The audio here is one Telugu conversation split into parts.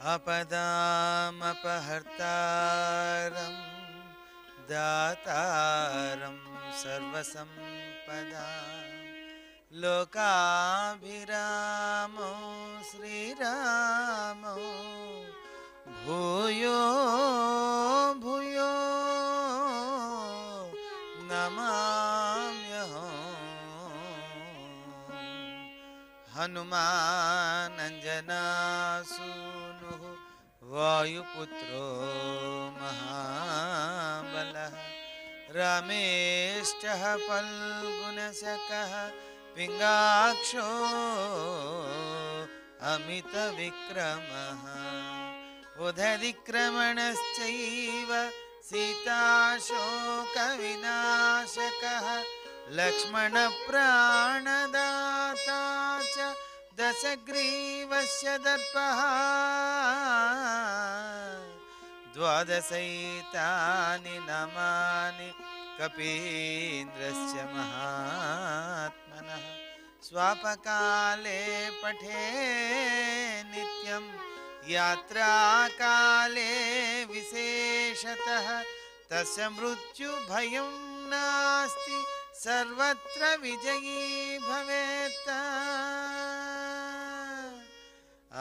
आपदामपहर्तारं दातारं सर्वसम्पदा लोकाभिरामो श्रीरामो भूयो भूयो नमाम्यहम् हनुमानञ्जनासूनुः वायुपुत्रो महाबलः रमेष्टः फल्गुणशकः पिङ्गाक्षो अमितविक्रमः उदधिक्रमणश्चैव सीताशोकविनाशकः लक्ष्मणप्राणदाता च दशग्रीवस्य दर्पः द्वादशैतानि नामानि कपीन्द्रस्य महात्मनः स्वापकाले पठे नित्यं यात्राकाले विशेषतः तस्य मृत्युभयं नास्ति सर्वत्र विजयी भवेत् आ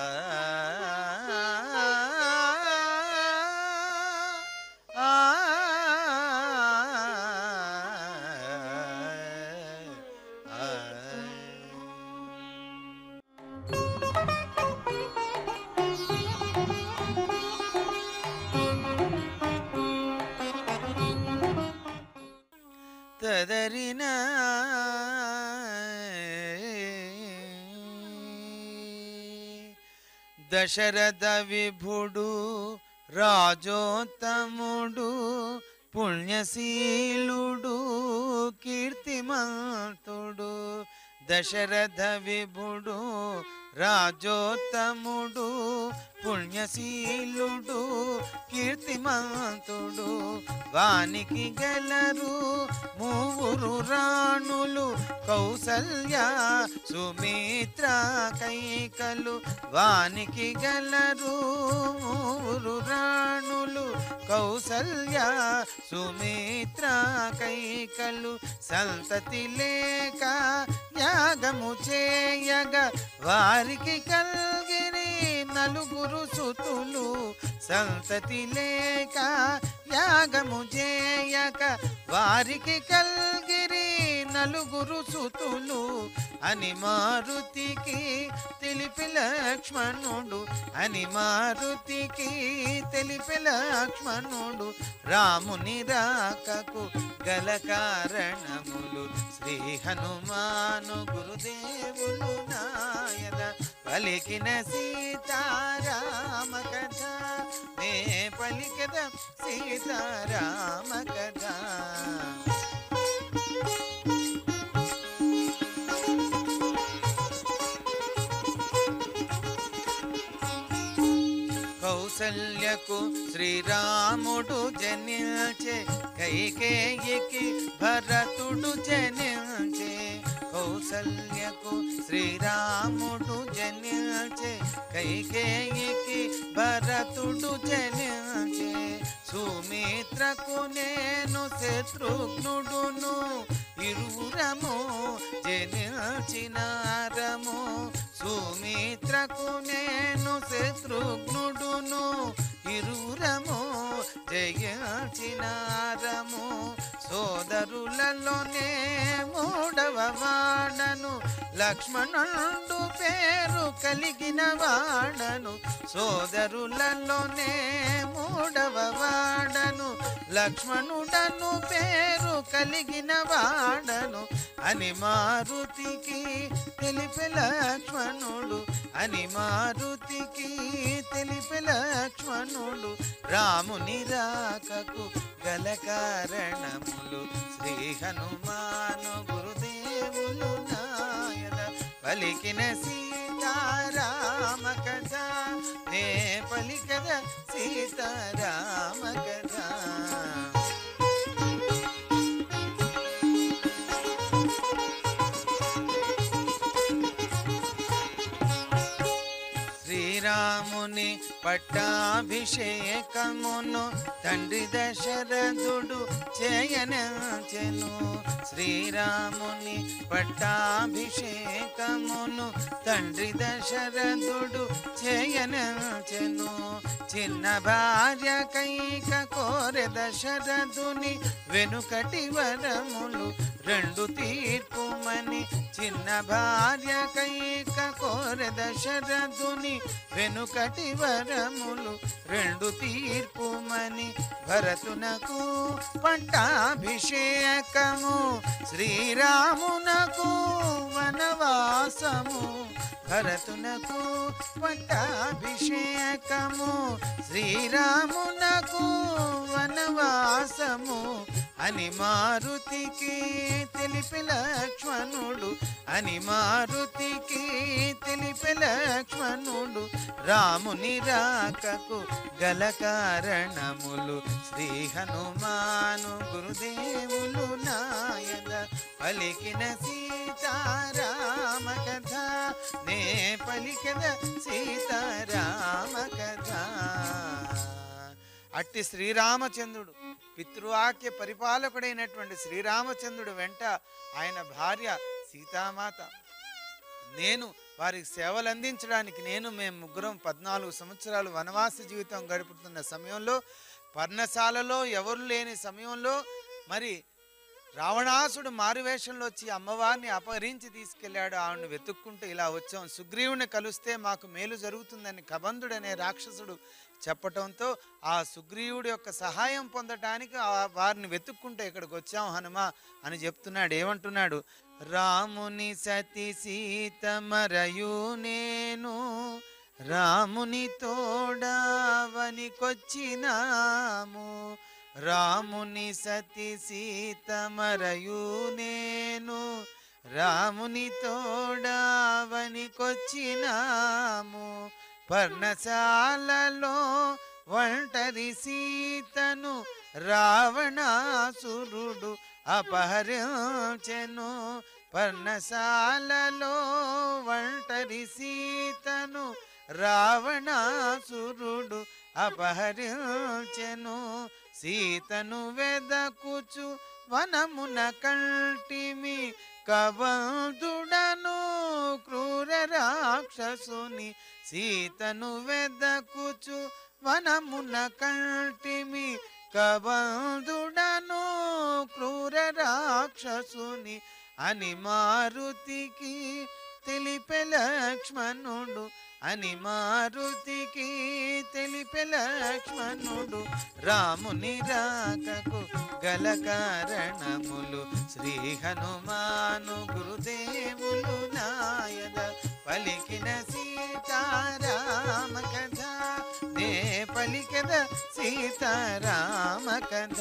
తదరిన దశరథ విభుడు రాజోత్తముడు పుణ్యశీలుడు కీర్తిమంతుడు దశరథ విభుడు రాజోత్తముడు పుణ్యశీలుడు కీర్తిమంతుడు వానికి గలరు మూవురు రాణులు కౌసల్య సుమిత్ర కైకలు వానికి గలరు మూవురు రాణులు కౌసల్య సుమిత్ర కైకలు సంతతి లేక యాగము చేయగ వారికి కల్గిరి నలుగురు సుతులు సంతతి లేక యాగము చేయక వారికి కల్గిరి నలుగురు సుతులు అని మారుతికి తెలిపి లక్ష్మణుడు అని మారుతికి తెలిపి లక్ష్మణుడు రాముని రాకకు గల కారణములు శ్రీ హనుమాను గురుదేవులు నాయన పలికిన సీతారామ కథ నే పలికద సీతారామ కథ కౌసల్యకు శ్రీరాముడు జనిల్చే కైకేయికి భరతుడు జనిల్చే కౌసల్యకు శ్రీరాముడు జనిల్చే కైకేయికి భరతుడు జనిల్చే సుమిత్రకు నేను శత్రుఘ్నుడును ఇరువురము జనిల్చినారము సుమిత్రకు నేను శత్రుఘ్నుడును ఇరువురము జయించినారము సోదరులలోనే మూడవ వాడను లక్ష్మణుడు పేరు కలిగిన వాడను సోదరులలోనే మూడవ వాడను లక్ష్మణుడను పేరు కలిగిన వాడను అని మారుతికి తెలిపి లక్ష్మణుడు అని మారుతికి తెలిపి లక్ష్మణుడు రాముని రాకకు గల కారణములు శ్రీ హనుమాను గురుదేవులు నాయన పలికిన సీతారామ కథ నే పలికద సీతారామ కథ శ్రీరాముని పట్టాభిషేకమును తండ్రి దశరథుడు చేయనంచెను శ్రీరాముని పట్టాభిషేకమును తండ్రి దశరథుడు చేయనంచెను చిన్న భార్య కైక కోరె దశరథుని వెనుకటి వరములు రెండు తీర్పుమని చిన్న భార్య కైక కోరె దశరథుని వెనుకటి వరములు రెండు తీర్పుమని భరతునకు పట్టాభిషేకము శ్రీరామునకు వనవాసము భరతునకు పట్టాభిషేకము శ్రీరామునకు వనవాసము అని మారుతికి తెలిపి లక్ష్మణుడు అని మారుతికి తెలిపి లక్ష్మణుడు రాముని రాకకు గల కారణములు శ్రీ హనుమాను గురుదేవులు నాయన పలికిన సీతారామ కథ నే పలికద సీతారామ కథ అట్టి శ్రీరామచంద్రుడు పితృవాక్య పరిపాలకుడైనటువంటి శ్రీరామచంద్రుడు వెంట ఆయన భార్య సీతామాత నేను వారికి సేవలు అందించడానికి నేను మేము ముగ్గురం పద్నాలుగు సంవత్సరాలు వనవాస జీవితం గడుపుతున్న సమయంలో పర్ణశాలలో ఎవరు లేని సమయంలో మరి రావణాసుడు మారువేషంలో వచ్చి అమ్మవారిని అపహరించి తీసుకెళ్లాడు ఆవిడని వెతుక్కుంటూ ఇలా వచ్చాం సుగ్రీవుని కలిస్తే మాకు మేలు జరుగుతుందని కబంధుడనే రాక్షసుడు చెప్పటంతో ఆ సుగ్రీవుడి యొక్క సహాయం పొందటానికి ఆ వారిని వెతుక్కుంటూ ఇక్కడికి వచ్చాం హనుమ అని చెప్తున్నాడు ఏమంటున్నాడు రాముని సతి సీత మరయు నేను రాముని తోడావనికొచ్చినాము రాముని సతి సీత మరయు నేను రాముని తోడావనికొచ్చినాము పర్ణశాలలో ఒంటరి సీతను రావణాసురుడు అపహరించెను పర్ణశాలలో ఒంటరి సీతను రావణాసురుడు అపహరించెను సీతను వెదకుచు వనమున కంటిమి కబంధుడను క్రూర రాక్షసుని సీతను వెదకుచు వనమున కంటిమి కబంధుడను క్రూర రాక్షసుని అని మారుతికి తెలిపె లక్ష్మణుడు అని మారుతికి తెలిపె లక్ష్మణుడు రాముని రాకకు గల కారణములు శ్రీ హనుమాను గురుదేవులు నాయద పలికిన సీతారామ కథ నే పలికద సీతారామ కథ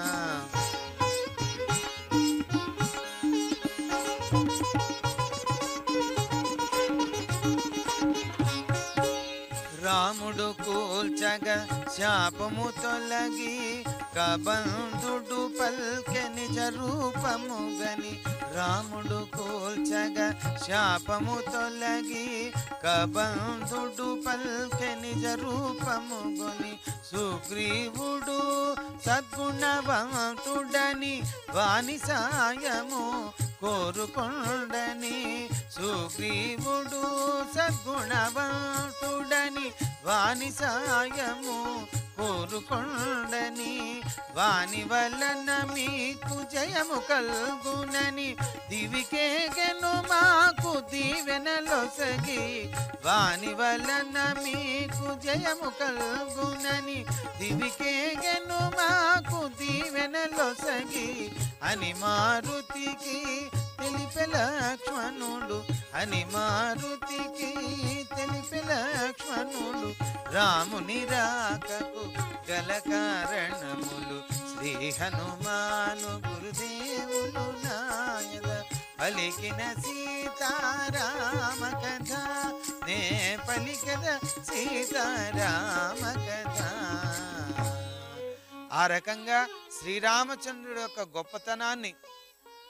రాముడు కూల్చగా శాపము తొలగి కబంధుడు పల్కె నిజ రూపము గని రాముడు కూల్చగా శాపము తొలగి కబంధుడు పల్కె నిజ రూపము గొని సుగ్రీవుడు సద్గుణవంతుడని వాని సాయము కోరుకొండని సుగ్రీవుడు సద్గుణవంతుడని వాని సాయము కోరుకొండని వాని వలన మీకు జయము కల్గునని దివికేగెను మాకు దీవెనలొసగి వాని వలన మీకు జయము కల్గునని దివికేగెను మాకు దీవెనలొసగి అని మారుతికి తెలిపె లక్ష్మణుడు అని మారుతికి తెలిపె లక్ష్మణుడు రాముని రాకకు గల కారణములు శ్రీ హనుమాను గురుదేవులు నాయద పలికిన సీతారామ కథ నే పలికద సీతారామ కథ ఆ రకంగా శ్రీరామచంద్రుడు యొక్క గొప్పతనాన్ని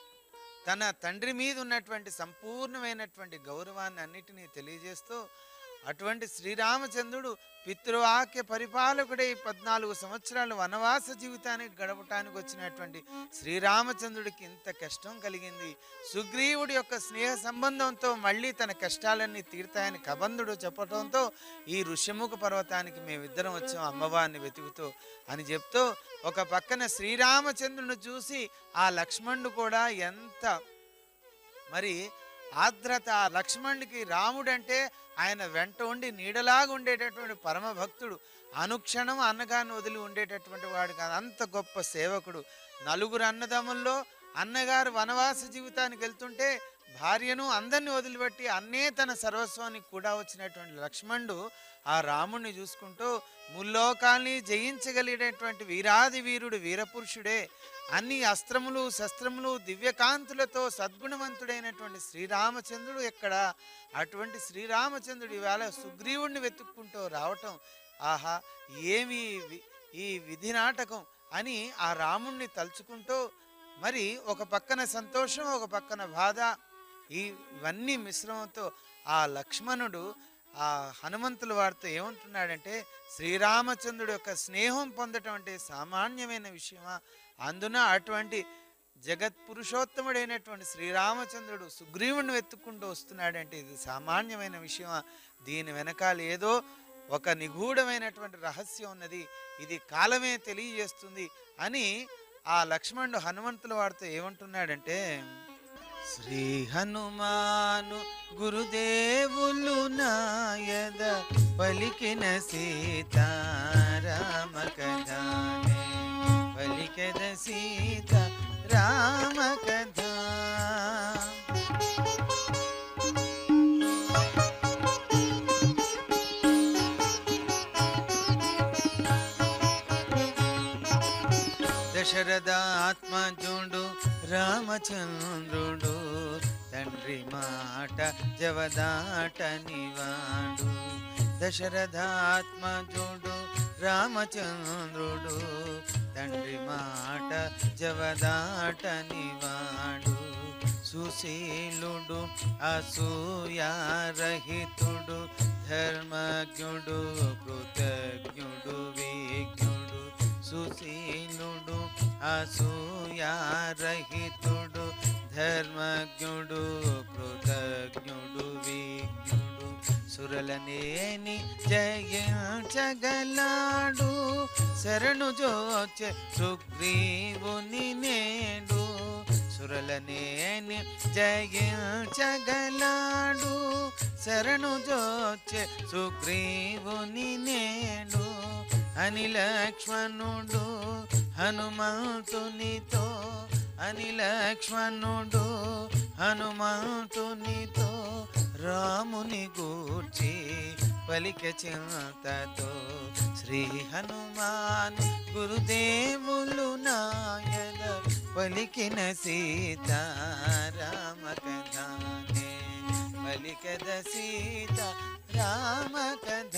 తన తండ్రి మీద ఉన్నటువంటి సంపూర్ణమైనటువంటి గౌరవాన్ని అన్నిటినీ తెలియజేస్తూ అటువంటి శ్రీరామచంద్రుడు పితృవాక్య పరిపాలకుడై పద్నాలుగు సంవత్సరాలు వనవాస జీవితానికి గడపటానికి వచ్చినటువంటి శ్రీరామచంద్రుడికి ఇంత కష్టం కలిగింది సుగ్రీవుడి యొక్క స్నేహ సంబంధంతో మళ్ళీ తన కష్టాలన్నీ తీరుతాయని కబంధుడు చెప్పడంతో ఈ ఋష్యముఖ పర్వతానికి మేమిద్దరం వచ్చాం అమ్మవారిని వెతుకుతూ అని చెప్తూ ఒక పక్కన శ్రీరామచంద్రుని చూసి ఆ లక్ష్మణుడు కూడా ఎంత మరి ఆర్ద్రత ఆ లక్ష్మణుడికి రాముడంటే ఆయన వెంట ఉండి నీడలాగా ఉండేటటువంటి పరమ భక్తుడు అనుక్షణం అన్నగారిని వదిలి ఉండేటటువంటి వాడు కాదు అంత గొప్ప సేవకుడు నలుగురు అన్నదమ్ముల్లో అన్నగారు వనవాస జీవితానికి వెళ్తుంటే భార్యను అందరిని వదిలిపెట్టి అన్నే తన సర్వస్వానికి కూడా వచ్చినటువంటి లక్ష్మణుడు ఆ రాముణ్ణి చూసుకుంటూ ముల్లోకాల్ని జయించగలిగేటటువంటి వీరాది వీరుడు వీరపురుషుడే అన్ని అస్త్రములు శస్త్రములు దివ్యకాంతులతో సద్గుణవంతుడైనటువంటి శ్రీరామచంద్రుడు ఎక్కడ అటువంటి శ్రీరామచంద్రుడు ఈవేళ సుగ్రీవుణ్ణి వెతుక్కుంటూ రావటం ఆహా ఏమి వి- ఈ విధి నాటకం అని ఆ రాముణ్ణి తలుచుకుంటూ మరి ఒక పక్కన సంతోషం ఒక పక్కన బాధ ఈ ఇవన్నీ మిశ్రమంతో ఆ లక్ష్మణుడు ఆ హనుమంతుల వారితో ఏమంటున్నాడంటే శ్రీరామచంద్రుడు యొక్క స్నేహం పొందటం అంటే సామాన్యమైన విషయమా అందున అటువంటి జగత్ పురుషోత్తముడైనటువంటి శ్రీరామచంద్రుడు సుగ్రీవుని వెతుక్కుంటూ వస్తున్నాడంటే ఇది సామాన్యమైన విషయమా దీని వెనకాల ఏదో ఒక నిగూఢమైనటువంటి రహస్యం ఉన్నది ఇది కాలమే తెలియజేస్తుంది అని ఆ లక్ష్మణుడు హనుమంతుల వారితో ఏమంటున్నాడంటే శ్రీ హనుమాను గురుదేవులు నాయద పలికిన సీతారామ కథానే పలికెద సీత రామ కథ దశరథాత్మజుడు రామచంద్రుడు తండ్రి మాట జవదాటనివాడు దశరథాత్మజుడు రామచంద్రుడు తండ్రి మాట జవదాటనివాడు సుశీలుడు అసూయారహితుడు ధర్మజ్ఞుడు కృతజ్ఞుడు విజ్ఞుడు సుశీలుడు అసూయారహితుడు ధర్మజ్ఞుడు కృతజ్ఞుడు విజ్ఞుడు సురలనేని జయించగలాడు శరణు జోచె సుగ్రీవుని నేడు సురలనేని జయించగలాడు శరణు జోచె సుగ్రీవుని నేడు అని లక్ష్మణుడు హనుమంతునితో అని లక్ష్మణుడు హనుమంతునితో రాముని గూర్చి పలిక చింతతో శ్రీ హనుమాన్ గురుదేవులు నాయన పలికిన సీతారామ కథానే పలికద సీత రామ కథ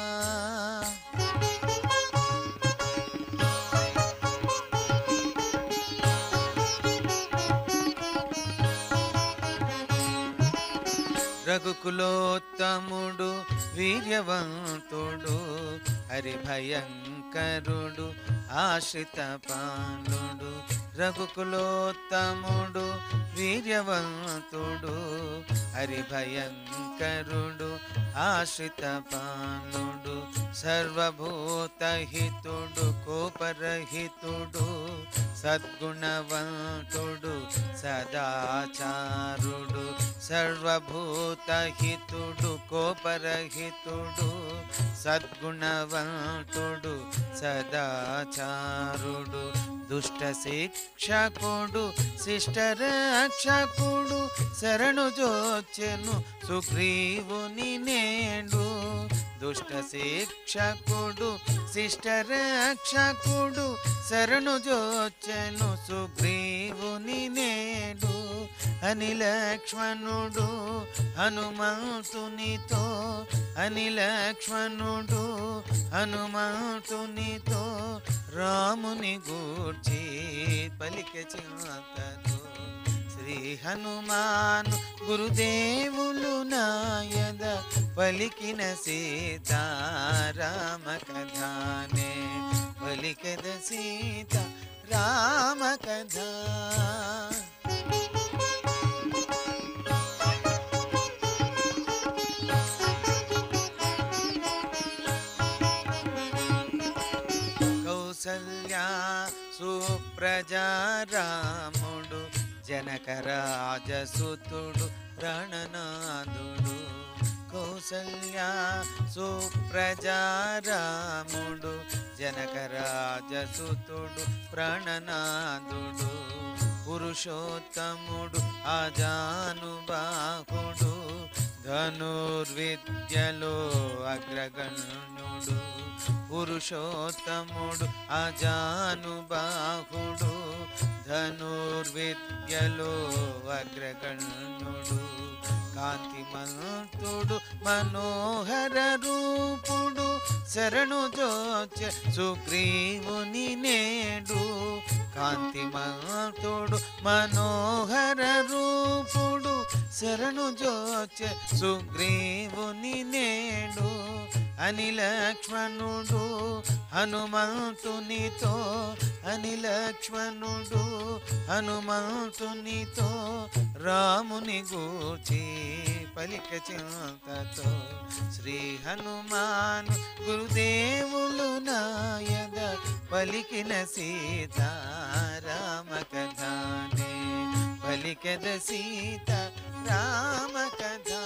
రఘుకులోత్తముడు వీర్యవంతుడు హరిభయంకరుడు ఆశ్రిత పాలుడు రఘుకులోత్తముడు వీర్యవంతుడు హరిభయంకరుడు ఆశ్రిత పాలుడు సర్వభూతహితుడు కోపరహితుడు సద్గుణవంతుడు సదాచారుడు సర్వభూతహితుడు కోపరహితుడు సద్గుణవంతుడు సదాచారుడు దుష్ట శిక్షకుడు శిష్టరక్షకుడు శరణు జోచెను సుగ్రీవుని నేడు దుష్ట శిక్షకుడు శిష్టరక్షకుడు శరణు జోచెను సుగ్రీవుని నేడు అని లక్ష్మణుడు హనుమంతునితో అని లక్ష్మణుడు హనుమంతునితో రాముని గూర్చి పలిక చింతతో శ్రీ హనుమాను గురుదేవులు నాయద పలికిన సీతారామ కథానే పలికద సీత రామ కథా కౌసల్యా సుప్రజా రాముడు జనకరాజసుతుడు ప్రాణనాథుడు కౌసల్యా సుప్రజా రాముడు జనకరాజసుతుడు ప్రాణనాథుడు పురుషోత్తముడు అజానుబాహుడు ధనుర్విద్యలో అగ్రగణ్యుడు పురుషోత్తముడు అజానుబాహుడు ధనుర్విద్యలో అగ్రగణ్యుడు కాంతిమంతుడు మనోహర రూపుడు శరణు జోచె సుగ్రీవుని నేడు కాంతిమంతుడు మనోహర రూపుడు శరణు జోచె సుగ్రీవుని నేడు అని లక్ష్మణుడు హనుమంతునితో అని లక్ష్మణుడు హనుమంతునితో రాముని గూర్చి పలిక చింతతో శ్రీ హనుమాన్ గురుదేవులు నాయద పలికిన సీత రామ కథానే పలికద సీత రామ కథా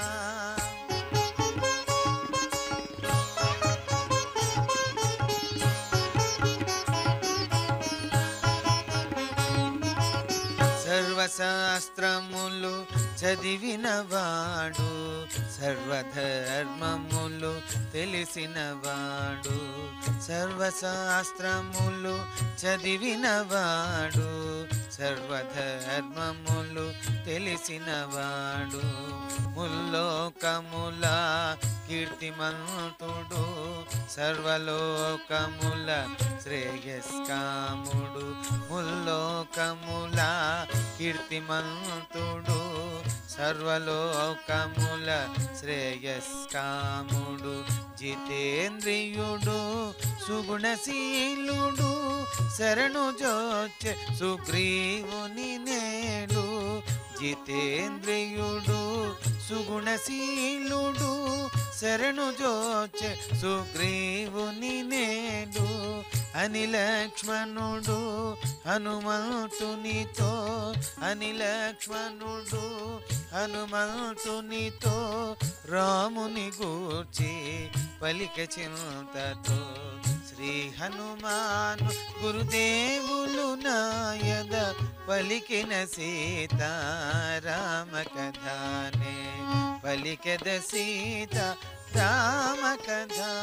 సర్వశాస్త్రములు చదివినవాడు సర్వధర్మములు తెలిసినవాడు సర్వశాస్త్రములు చదివినవాడు సర్వధర్మములు తెలిసినవాడు ముల్లోకముల కీర్తిమంతుడు సర్వలోకముల శ్రేయస్కాముడు ముల్లోకముల కీర్తిమంతుడు సర్వలోకముల శ్రేయస్కాముడు జితేంద్రియుడు సుగుణశీలుడు శరణు జోచె సుగ్రీవుని నేడు జితేంద్రియుడు సుగుణశీలుడు శరణు జోచె సుగ్రీవుని నేడు అని లక్ష్మణుడు హనుమంతునితో అని లక్ష్మణుడు హనుమంతునితో రాముని గూర్చి పలిక చింతతో శ్రీ హనుమాను గురుదేవులు నాయద పలికిన సీత రామ కథానే పలికద సీత రామ కథా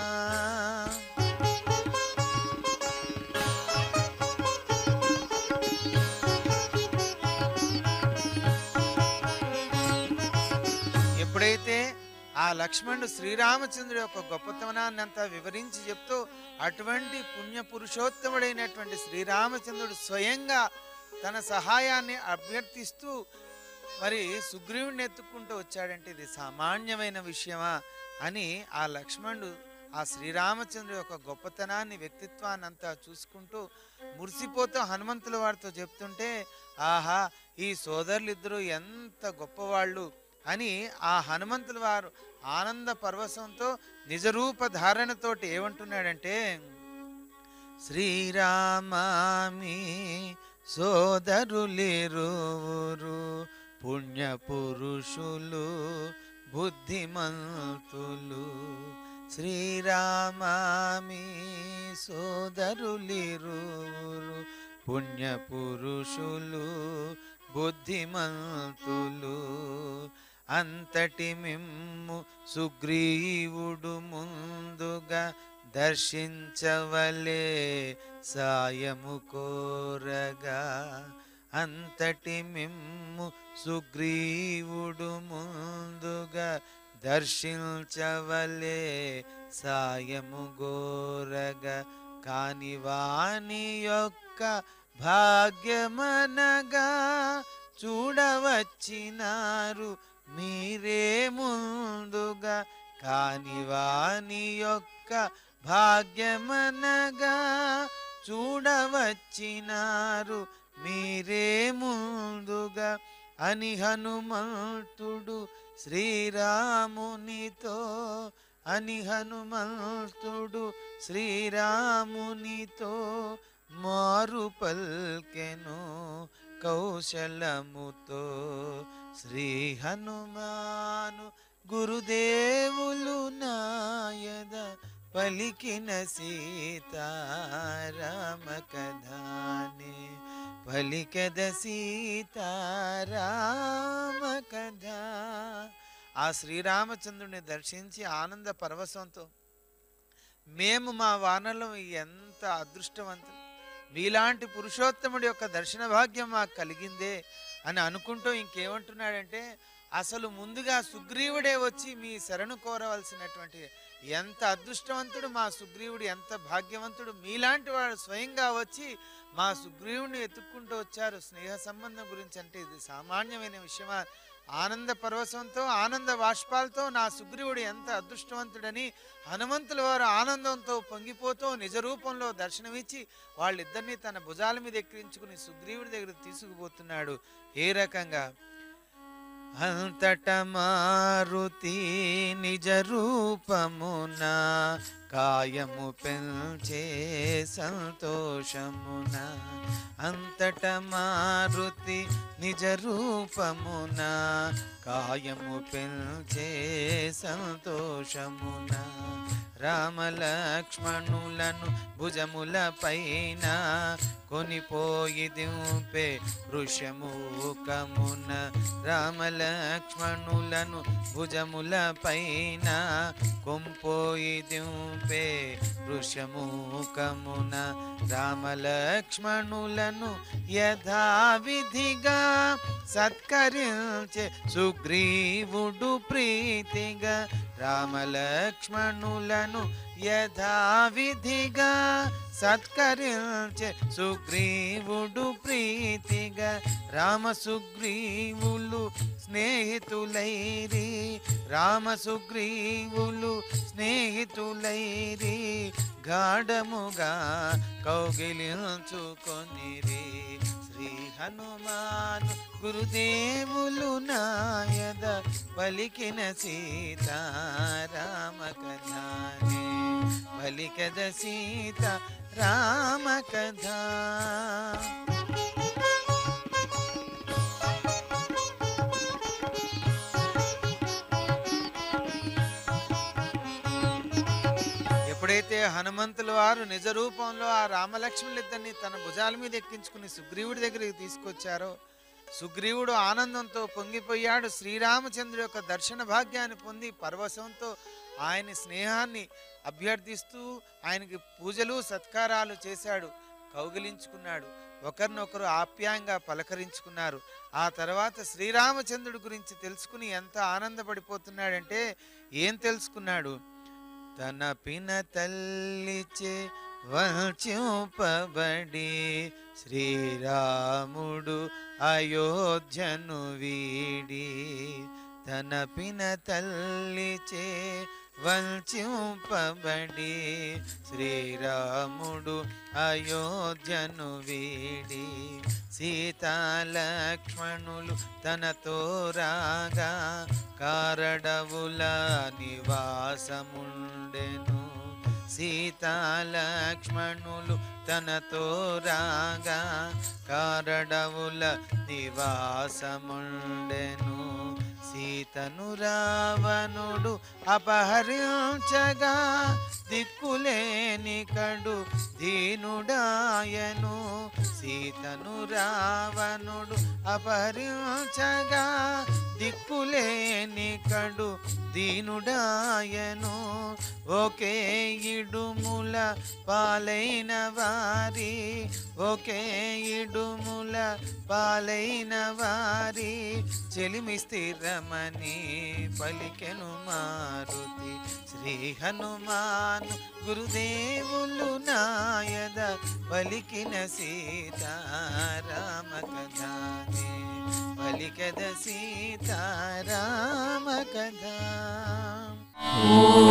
ఎప్పుడైతే ఆ లక్ష్మణుడు శ్రీరామచంద్రుడి యొక్క గొప్పతనాన్ని అంతా వివరించి చెప్తూ అటువంటి పుణ్య పురుషోత్తముడైనటువంటి శ్రీరామచంద్రుడు స్వయంగా తన సహాయాన్ని అభ్యర్థిస్తూ మరి సుగ్రీవుడిని ఎత్తుక్కుంటూ వచ్చాడంటే ఇది సామాన్యమైన విషయమా అని ఆ లక్ష్మణుడు ఆ శ్రీరామచంద్రుడి యొక్క గొప్పతనాన్ని వ్యక్తిత్వాన్ని అంతా చూసుకుంటూ మురిసిపోతూ హనుమంతుల వారితో చెప్తుంటే ఆహా ఈ సోదరులిద్దరూ ఎంత గొప్పవాళ్ళు అని ఆ హనుమంతుల వారు ఆనంద పరవశంతో నిజరూప ధారణతోటి ఏమంటున్నాడంటే శ్రీరామామి సోదరులిరువురు పుణ్య పురుషులు బుద్ధిమంతులు శ్రీరామామి సోదరులిరువురు పుణ్య పురుషులు బుద్ధిమంతులు అంతటి మిమ్ము సుగ్రీవుడు ముందుగా దర్శించవలే సాయము కోరగా అంతటి మిమ్ము సుగ్రీవుడు ముందుగా దర్శించవలే సాయము గోరగా కాని వాణి యొక్క భాగ్యమనగా చూడవచ్చినారు మీరే ముందుగా కాని వాని యొక్క భాగ్యమనగా చూడవచ్చినారు మీరే ముందుగా అని హనుమంతుడు శ్రీరామునితో అని హనుమంతుడు శ్రీరామునితో మారు పల్కెను కౌశలముతో శ్రీ హనుమాను గురుదేవులు నాయద పలికిన సీతారామ కథానే పలికద సీతారామ కథ ఆ శ్రీరామచంద్రుని దర్శించి ఆనంద పరవశంతో మేము మా వానలో ఎంత అదృష్టవంతులు మీలాంటి పురుషోత్తముడి యొక్క దర్శన భాగ్యం మాకు కలిగిందే అని అనుకుంటూ ఇంకేమంటున్నాడంటే అసలు ముందుగా సుగ్రీవుడే వచ్చి మీ శరణు కోరవలసినటువంటి ఎంత అదృష్టవంతుడు మా సుగ్రీవుడు ఎంత భాగ్యవంతుడు మీలాంటి వాడు స్వయంగా వచ్చి మా సుగ్రీవుడిని ఎత్తుక్కుంటూ వచ్చారు స్నేహ సంబంధం గురించి అంటే ఇది సామాన్యమైన విషయమా ఆనంద పరవశంతో ఆనంద బాష్పాలతో నా సుగ్రీవుడు ఎంత అదృష్టవంతుడని హనుమంతుల వారు ఆనందంతో పొంగిపోతూ నిజ రూపంలో దర్శనమిచ్చి వాళ్ళిద్దరినీ తన భుజాల మీద ఎక్కించుకుని సుగ్రీవుడి దగ్గర తీసుకుపోతున్నాడు ఏ రకంగా అంతట మారుతి నిజ రూపమున కాయము పెంచే సంతోషమున అంతట మారుతి నిజ రూపమున కాయము పెంచే సంతోషమున రామలక్ష్మణులను భుజముల పైన కొనిపోయి దింపే వృషముఖమున రామలక్ష్మణులను భుజముల పైన కొంపోయి దింపే వృషముఖమున రామలక్ష్మణులను యథావిధిగా సత్కరించే సుగ్రీవుడు ప్రీతిగా రామలక్ష్మణులను యథావిధిగా సత్కరించే సుగ్రీవుడు ప్రీతిగా రామ సుగ్రీవులు స్నేహితులైరి రామ సుగ్రీవులు స్నేహితులైరి గాఢముగా కౌగిలించుకొనిరి శ్రీ హనుమాను గురుదేవులు నాయద పలికిన సీతారామ కథానే పలికద సీత రామ కథ ఎప్పుడైతే హనుమంతుల వారు నిజ రూపంలో ఆ రామలక్ష్మణులిద్దరిని తన భుజాల మీద ఎక్కించుకుని సుగ్రీవుడి దగ్గరికి తీసుకొచ్చారో సుగ్రీవుడు ఆనందంతో పొంగిపోయాడు శ్రీరామచంద్రుడి యొక్క దర్శన భాగ్యాన్ని పొంది పరవశంతో ఆయన స్నేహాన్ని అభ్యర్థిస్తూ ఆయనకి పూజలు సత్కారాలు చేశాడు కౌగిలించుకున్నాడు ఒకరినొకరు ఆప్యాయంగా పలకరించుకున్నారు ఆ తర్వాత శ్రీరామచంద్రుడి గురించి తెలుసుకుని ఎంత ఆనందపడిపోతున్నాడంటే ఏం తెలుసుకున్నాడు తన పిన తల్లిచే వంచూపబడి శ్రీరాముడు అయోధ్యను వీడి తన పిన తల్లిచే వంచూపబడి శ్రీరాముడు అయోధ్యను వీడి సీతాలక్ష్మణులు తనతో రాగా కారడవుల నివాసముండెను సీతాలక్ష్మణులు తనతో రాగా కారడవుల నివాసముండెను సీతను రావణుడు అపహరించగా దిక్కులేని కడు దీనుడాయను సీతను రావణుడు అపహరించగా దిక్కులేని కడు దీనుడాయను ఒకే ఇడుముల పాలైన వారి ఒకే ఇడుముల పాలైన వారి చెలిమి స్థిరమని పలికెను మారుతి శ్రీ శ్రీ హనుమాను గురుదేవులు నాయద పలికిన సీతారామ కథానే పలికద సీతారామ కథ ఓం